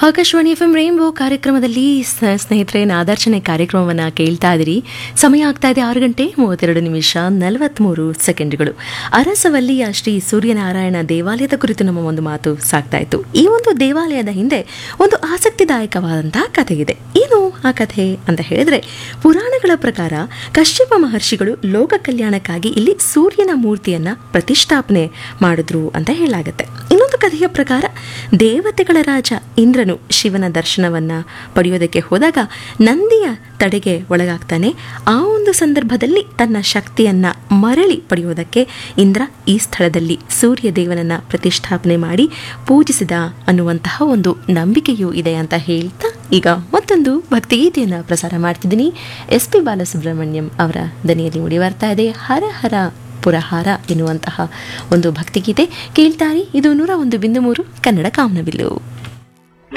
Akashvani F M rainbow ಕಾರ್ಯಕ್ರಮದಲ್ಲಿ ಸ- ಸ್ನೇಹಿತರೆ ನಾದಾರ್ಚನೆ ಕಾರ್ಯಕ್ರಮವನ್ನು ಕೇಳ್ತಾ ಇದ್ದೀರಿ ಸಮಯ ಆಗ್ತಾ ಇದೆ ಆರು ಗಂಟೆ ಮೂವತ್ತೆರಡು ನಿಮಿಷ ನಲವತ್ಮೂರು ಸೆಕೆಂಡ್ಗಳು ಅರಸವಲ್ಲಿಯ ಶ್ರೀ ಸೂರ್ಯನಾರಾಯಣ ದೇವಾಲಯದ ಕುರಿತು ನಮ್ಮ ಒಂದು ಮಾತು ಸಾಗ್ತಾ ಇತ್ತು ಈ ಒಂದು ದೇವಾಲಯದ ಹಿಂದೆ ಒಂದು ಆಸಕ್ತಿದಾಯಕವಾದಂತಹ ಕಥೆ ಇದೆ ಏನು ಆ ಕಥೆ ಅಂತ ಹೇಳಿದ್ರೆ ಪುರಾಣಗಳ ಪ್ರಕಾರ ಕಶ್ಯಪ ಮಹರ್ಷಿಗಳು ಲೋಕ ಕಲ್ಯಾಣಕ್ಕಾಗಿ ಇಲ್ಲಿ ಸೂರ್ಯನ ಮೂರ್ತಿಯನ್ನ ಪ್ರತಿಷ್ಠಾಪನೆ ಮಾಡಿದ್ರು ಅಂತ ಹೇಳಲಾಗುತ್ತೆ ಇನ್ನೊಂದು ಕಥೆಯ ಪ್ರಕಾರ ದೇವತೆಗಳ ರಾಜ ಇಂದ್ರನು ಶಿವನ ದರ್ಶನವನ್ನ ಪಡೆಯೋದಕ್ಕೆ ಹೋದಾಗ ನಂದಿಯ ತಡೆಗೆ ಒಳಗಾಗ್ತಾನೆ ಆ ಒಂದು ಸಂದರ್ಭದಲ್ಲಿ ತನ್ನ ಶಕ್ತಿಯನ್ನ ಮರಳಿ ಪಡೆಯೋದಕ್ಕೆ ಇಂದ್ರ ಈ ಸ್ಥಳದಲ್ಲಿ ಸೂರ್ಯ ದೇವನನ್ನ ಪ್ರತಿಷ್ಠಾಪನೆ ಮಾಡಿ ಪೂಜಿಸಿದ ಅನ್ನುವಂತಹ ಒಂದು ನಂಬಿಕೆಯೂ ಇದೆ ಅಂತ ಹೇಳ್ತಾ ಈಗ ಮತ್ತೊಂದು ಭಕ್ತಿಗೀತೆಯನ್ನು ಪ್ರಸಾರ ಮಾಡ್ತಿದ್ದೀನಿ ಎಸ್ ಪಿ ಬಾಲಸುಬ್ರಹ್ಮಣ್ಯಂ ಅವರ ದನಿಯಲ್ಲಿ ಮೂಡಿ ಬರ್ತಾ ಇದೆ ಹರ ಹರ ಪುರಹಾರ ಎನ್ನುವಂತಹ ಒಂದು ಭಕ್ತಿಗೀತೆ ಕೇಳ್ತಾರೆ ಇದು ನೂರ ಒಂದು ಬಿಂದು ಮೂರು ಕನ್ನಡ ಕಾಮನಬಿಲ್ಲು